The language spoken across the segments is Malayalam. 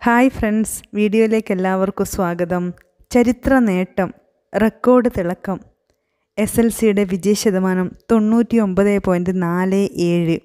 ഹായ് ഫ്രണ്ട്സ് വീഡിയോയിലേക്ക് എല്ലാവർക്കും സ്വാഗതം ചരിത്ര നേട്ടം റെക്കോർഡ് തിളക്കം എസ് എൽ സിയുടെ വിജയശതമാനം തൊണ്ണൂറ്റി ഒമ്പത് പോയിൻറ്റ് നാല് ഏഴ്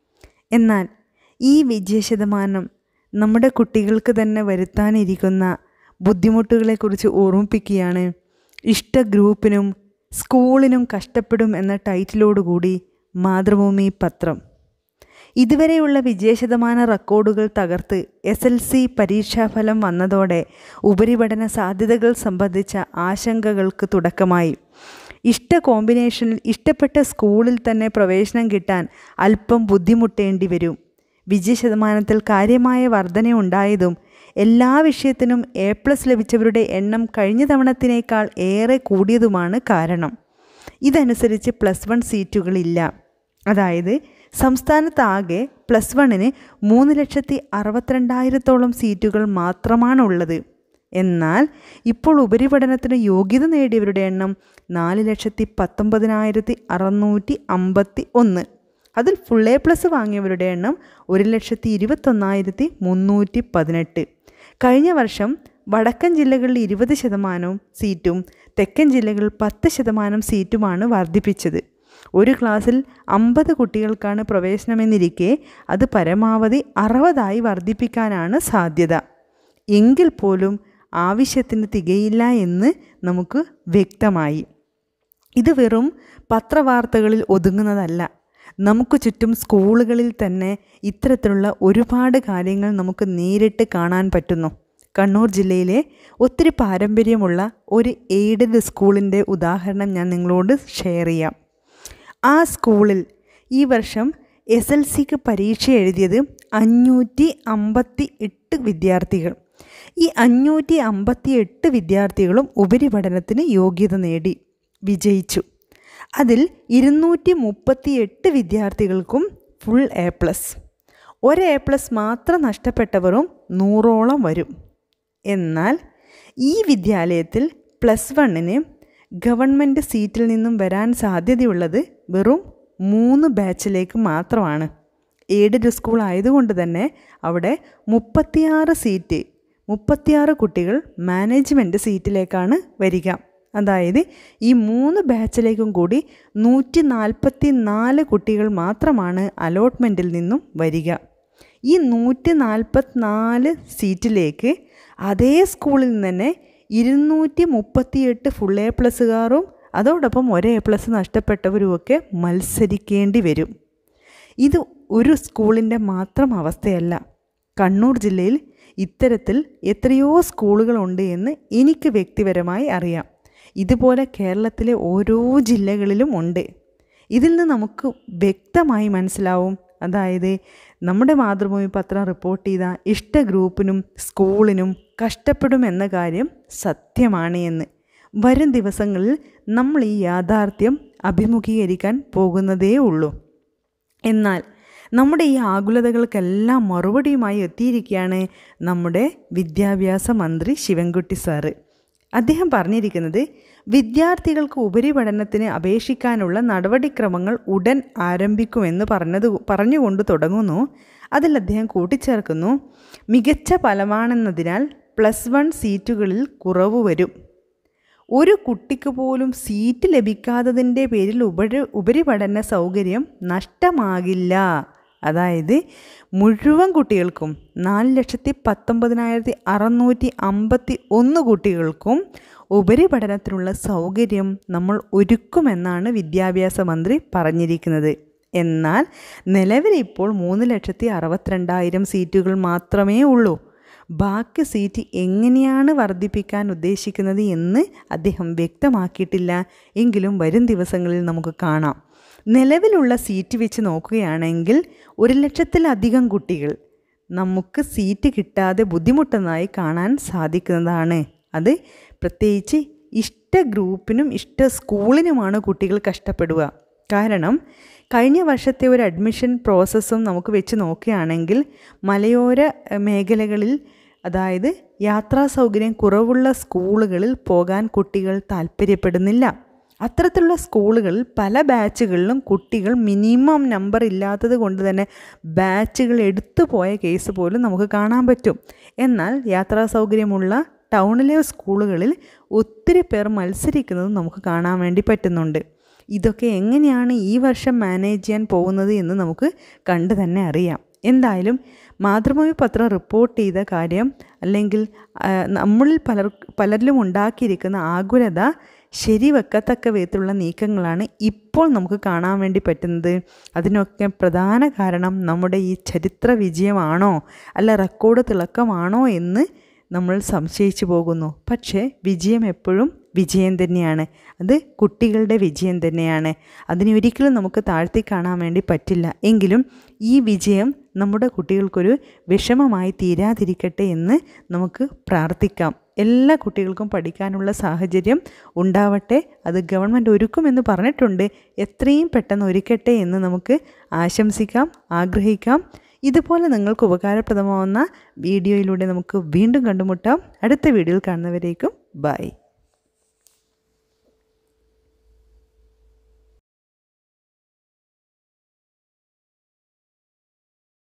എന്നാൽ ഈ വിജയശതമാനം നമ്മുടെ കുട്ടികൾക്ക് തന്നെ വരുത്താനിരിക്കുന്ന ബുദ്ധിമുട്ടുകളെക്കുറിച്ച് ഓർമ്മിപ്പിക്കുകയാണ് ഇഷ്ട ഗ്രൂപ്പിനും സ്കൂളിനും കഷ്ടപ്പെടും എന്ന ടൈറ്റിലോടുകൂടി മാതൃഭൂമി പത്രം ഇതുവരെയുള്ള വിജയശതമാന റെക്കോർഡുകൾ തകർത്ത് എസ് എൽ സി പരീക്ഷാഫലം വന്നതോടെ ഉപരിപഠന സാധ്യതകൾ സംബന്ധിച്ച ആശങ്കകൾക്ക് തുടക്കമായി ഇഷ്ട കോമ്പിനേഷനിൽ ഇഷ്ടപ്പെട്ട സ്കൂളിൽ തന്നെ പ്രവേശനം കിട്ടാൻ അല്പം ബുദ്ധിമുട്ടേണ്ടി വരും വിജയശതമാനത്തിൽ കാര്യമായ വർധനയുണ്ടായതും എല്ലാ വിഷയത്തിനും എ പ്ലസ് ലഭിച്ചവരുടെ എണ്ണം കഴിഞ്ഞ തവണത്തിനേക്കാൾ ഏറെ കൂടിയതുമാണ് കാരണം ഇതനുസരിച്ച് പ്ലസ് വൺ സീറ്റുകളില്ല അതായത് സംസ്ഥാനത്താകെ പ്ലസ് വണ്ണിന് മൂന്ന് ലക്ഷത്തി അറുപത്തിരണ്ടായിരത്തോളം സീറ്റുകൾ മാത്രമാണുള്ളത് എന്നാൽ ഇപ്പോൾ ഉപരിപഠനത്തിന് യോഗ്യത നേടിയവരുടെ എണ്ണം നാല് ലക്ഷത്തി പത്തൊമ്പതിനായിരത്തി അറുന്നൂറ്റി അമ്പത്തി ഒന്ന് അതിൽ ഫുൾ എ പ്ലസ് വാങ്ങിയവരുടെ എണ്ണം ഒരു ലക്ഷത്തി ഇരുപത്തൊന്നായിരത്തി മുന്നൂറ്റി പതിനെട്ട് കഴിഞ്ഞ വർഷം വടക്കൻ ജില്ലകളിൽ ഇരുപത് ശതമാനവും സീറ്റും തെക്കൻ ജില്ലകളിൽ പത്ത് ശതമാനം സീറ്റുമാണ് വർദ്ധിപ്പിച്ചത് ഒരു ക്ലാസ്സിൽ അമ്പത് കുട്ടികൾക്കാണ് പ്രവേശനമെന്നിരിക്കെ അത് പരമാവധി അറുപതായി വർദ്ധിപ്പിക്കാനാണ് സാധ്യത എങ്കിൽ പോലും ആവശ്യത്തിന് തികയില്ല എന്ന് നമുക്ക് വ്യക്തമായി ഇത് വെറും പത്രവാർത്തകളിൽ ഒതുങ്ങുന്നതല്ല നമുക്ക് ചുറ്റും സ്കൂളുകളിൽ തന്നെ ഇത്തരത്തിലുള്ള ഒരുപാട് കാര്യങ്ങൾ നമുക്ക് നേരിട്ട് കാണാൻ പറ്റുന്നു കണ്ണൂർ ജില്ലയിലെ ഒത്തിരി പാരമ്പര്യമുള്ള ഒരു എയ്ഡഡ് സ്കൂളിൻ്റെ ഉദാഹരണം ഞാൻ നിങ്ങളോട് ഷെയർ ചെയ്യാം ആ സ്കൂളിൽ ഈ വർഷം എസ് എൽ സിക്ക് പരീക്ഷ എഴുതിയത് അഞ്ഞൂറ്റി അമ്പത്തി എട്ട് വിദ്യാർത്ഥികൾ ഈ അഞ്ഞൂറ്റി അമ്പത്തി എട്ട് വിദ്യാർത്ഥികളും ഉപരിപഠനത്തിന് യോഗ്യത നേടി വിജയിച്ചു അതിൽ ഇരുന്നൂറ്റി മുപ്പത്തി എട്ട് വിദ്യാർത്ഥികൾക്കും ഫുൾ എ പ്ലസ് ഒരു എ പ്ലസ് മാത്രം നഷ്ടപ്പെട്ടവരും നൂറോളം വരും എന്നാൽ ഈ വിദ്യാലയത്തിൽ പ്ലസ് വണ്ണിന് ഗവൺമെൻറ് സീറ്റിൽ നിന്നും വരാൻ സാധ്യതയുള്ളത് വെറും മൂന്ന് ബാച്ചിലേക്ക് മാത്രമാണ് എയ്ഡഡ് സ്കൂൾ ആയതുകൊണ്ട് തന്നെ അവിടെ മുപ്പത്തിയാറ് സീറ്റ് മുപ്പത്തിയാറ് കുട്ടികൾ മാനേജ്മെൻറ്റ് സീറ്റിലേക്കാണ് വരിക അതായത് ഈ മൂന്ന് ബാച്ചിലേക്കും കൂടി നൂറ്റി നാൽപ്പത്തി നാല് കുട്ടികൾ മാത്രമാണ് അലോട്ട്മെൻറ്റിൽ നിന്നും വരിക ഈ നൂറ്റി നാൽപ്പത്തിനാല് സീറ്റിലേക്ക് അതേ സ്കൂളിൽ നിന്ന് തന്നെ ഇരുന്നൂറ്റി മുപ്പത്തിയെട്ട് ഫുൾ എ പ്ലസ്സുകാരും അതോടൊപ്പം ഒരു എ പ്ലസ് നഷ്ടപ്പെട്ടവരുമൊക്കെ മത്സരിക്കേണ്ടി വരും ഇത് ഒരു സ്കൂളിൻ്റെ മാത്രം അവസ്ഥയല്ല കണ്ണൂർ ജില്ലയിൽ ഇത്തരത്തിൽ എത്രയോ സ്കൂളുകളുണ്ട് എന്ന് എനിക്ക് വ്യക്തിപരമായി അറിയാം ഇതുപോലെ കേരളത്തിലെ ഓരോ ജില്ലകളിലും ഉണ്ട് ഇതിൽ നിന്ന് നമുക്ക് വ്യക്തമായി മനസ്സിലാവും അതായത് നമ്മുടെ മാതൃഭൂമി പത്രം റിപ്പോർട്ട് ചെയ്ത ഇഷ്ട ഗ്രൂപ്പിനും സ്കൂളിനും കഷ്ടപ്പെടും എന്ന കാര്യം സത്യമാണ് എന്ന് വരും ദിവസങ്ങളിൽ നമ്മൾ ഈ യാഥാർത്ഥ്യം അഭിമുഖീകരിക്കാൻ പോകുന്നതേ ഉള്ളൂ എന്നാൽ നമ്മുടെ ഈ ആകുലതകൾക്കെല്ലാം മറുപടിയുമായി എത്തിയിരിക്കുകയാണ് നമ്മുടെ വിദ്യാഭ്യാസ മന്ത്രി ശിവൻകുട്ടി സാറ് അദ്ദേഹം പറഞ്ഞിരിക്കുന്നത് വിദ്യാർത്ഥികൾക്ക് ഉപരിപഠനത്തിന് അപേക്ഷിക്കാനുള്ള നടപടിക്രമങ്ങൾ ഉടൻ ആരംഭിക്കുമെന്ന് പറഞ്ഞത് പറഞ്ഞുകൊണ്ട് തുടങ്ങുന്നു അതിൽ അദ്ദേഹം കൂട്ടിച്ചേർക്കുന്നു മികച്ച ഫലമാണെന്നതിനാൽ പ്ലസ് വൺ സീറ്റുകളിൽ കുറവ് വരും ഒരു കുട്ടിക്ക് പോലും സീറ്റ് ലഭിക്കാത്തതിൻ്റെ പേരിൽ ഉപരി ഉപരിപഠന സൗകര്യം നഷ്ടമാകില്ല അതായത് മുഴുവൻ കുട്ടികൾക്കും നാല് ലക്ഷത്തി പത്തൊമ്പതിനായിരത്തി അറുന്നൂറ്റി അമ്പത്തി ഒന്ന് കുട്ടികൾക്കും ഉപരിപഠനത്തിനുള്ള സൗകര്യം നമ്മൾ ഒരുക്കുമെന്നാണ് വിദ്യാഭ്യാസ മന്ത്രി പറഞ്ഞിരിക്കുന്നത് എന്നാൽ നിലവിൽ ഇപ്പോൾ മൂന്ന് ലക്ഷത്തി അറുപത്തിരണ്ടായിരം സീറ്റുകൾ മാത്രമേ ഉള്ളൂ ബാക്കി സീറ്റ് എങ്ങനെയാണ് വർദ്ധിപ്പിക്കാൻ ഉദ്ദേശിക്കുന്നത് എന്ന് അദ്ദേഹം വ്യക്തമാക്കിയിട്ടില്ല എങ്കിലും വരും ദിവസങ്ങളിൽ നമുക്ക് കാണാം നിലവിലുള്ള സീറ്റ് വെച്ച് നോക്കുകയാണെങ്കിൽ ഒരു ലക്ഷത്തിലധികം കുട്ടികൾ നമുക്ക് സീറ്റ് കിട്ടാതെ ബുദ്ധിമുട്ടുന്നതായി കാണാൻ സാധിക്കുന്നതാണ് അത് പ്രത്യേകിച്ച് ഇഷ്ട ഗ്രൂപ്പിനും ഇഷ്ട സ്കൂളിനുമാണ് കുട്ടികൾ കഷ്ടപ്പെടുക കാരണം കഴിഞ്ഞ വർഷത്തെ ഒരു അഡ്മിഷൻ പ്രോസസ്സും നമുക്ക് വെച്ച് നോക്കുകയാണെങ്കിൽ മലയോര മേഖലകളിൽ അതായത് യാത്രാ സൗകര്യം കുറവുള്ള സ്കൂളുകളിൽ പോകാൻ കുട്ടികൾ താല്പര്യപ്പെടുന്നില്ല അത്തരത്തിലുള്ള സ്കൂളുകളിൽ പല ബാച്ചുകളിലും കുട്ടികൾ മിനിമം നമ്പർ ഇല്ലാത്തത് കൊണ്ട് തന്നെ ബാച്ചുകൾ എടുത്തു പോയ കേസ് പോലും നമുക്ക് കാണാൻ പറ്റും എന്നാൽ യാത്രാ സൗകര്യമുള്ള ടൗണിലെ സ്കൂളുകളിൽ ഒത്തിരി പേർ മത്സരിക്കുന്നത് നമുക്ക് കാണാൻ വേണ്ടി പറ്റുന്നുണ്ട് ഇതൊക്കെ എങ്ങനെയാണ് ഈ വർഷം മാനേജ് ചെയ്യാൻ പോകുന്നത് എന്ന് നമുക്ക് കണ്ടു തന്നെ അറിയാം എന്തായാലും മാതൃഭൂമി പത്രം റിപ്പോർട്ട് ചെയ്ത കാര്യം അല്ലെങ്കിൽ ആ, നമ്മളിൽ പലർ പലരിലും ഉണ്ടാക്കിയിരിക്കുന്ന ആകുലത ശരിവെക്കത്തക്ക വിധത്തിലുള്ള നീക്കങ്ങളാണ് ഇപ്പോൾ നമുക്ക് കാണാൻ വേണ്ടി പറ്റുന്നത് അതിനൊക്കെ പ്രധാന കാരണം നമ്മുടെ ഈ ചരിത്ര വിജയമാണോ അല്ല റെക്കോർഡ് തിളക്കമാണോ എന്ന് നമ്മൾ സംശയിച്ചു പോകുന്നു പക്ഷേ വിജയം എപ്പോഴും വിജയം തന്നെയാണ് അത് കുട്ടികളുടെ വിജയം തന്നെയാണ് അതിനെ ഒരിക്കലും നമുക്ക് താഴ്ത്തി കാണാൻ വേണ്ടി പറ്റില്ല എങ്കിലും ഈ വിജയം നമ്മുടെ കുട്ടികൾക്കൊരു വിഷമമായി തീരാതിരിക്കട്ടെ എന്ന് നമുക്ക് പ്രാർത്ഥിക്കാം എല്ലാ കുട്ടികൾക്കും പഠിക്കാനുള്ള സാഹചര്യം ഉണ്ടാവട്ടെ അത് ഗവൺമെൻറ് ഒരുക്കുമെന്ന് പറഞ്ഞിട്ടുണ്ട് എത്രയും പെട്ടെന്ന് ഒരുക്കട്ടെ എന്ന് നമുക്ക് ആശംസിക്കാം ആഗ്രഹിക്കാം ഇതുപോലെ നിങ്ങൾക്ക് ഉപകാരപ്രദമാവുന്ന വീഡിയോയിലൂടെ നമുക്ക് വീണ്ടും കണ്ടുമുട്ടാം അടുത്ത വീഡിയോയിൽ കാണുന്നവരേക്കും ബൈ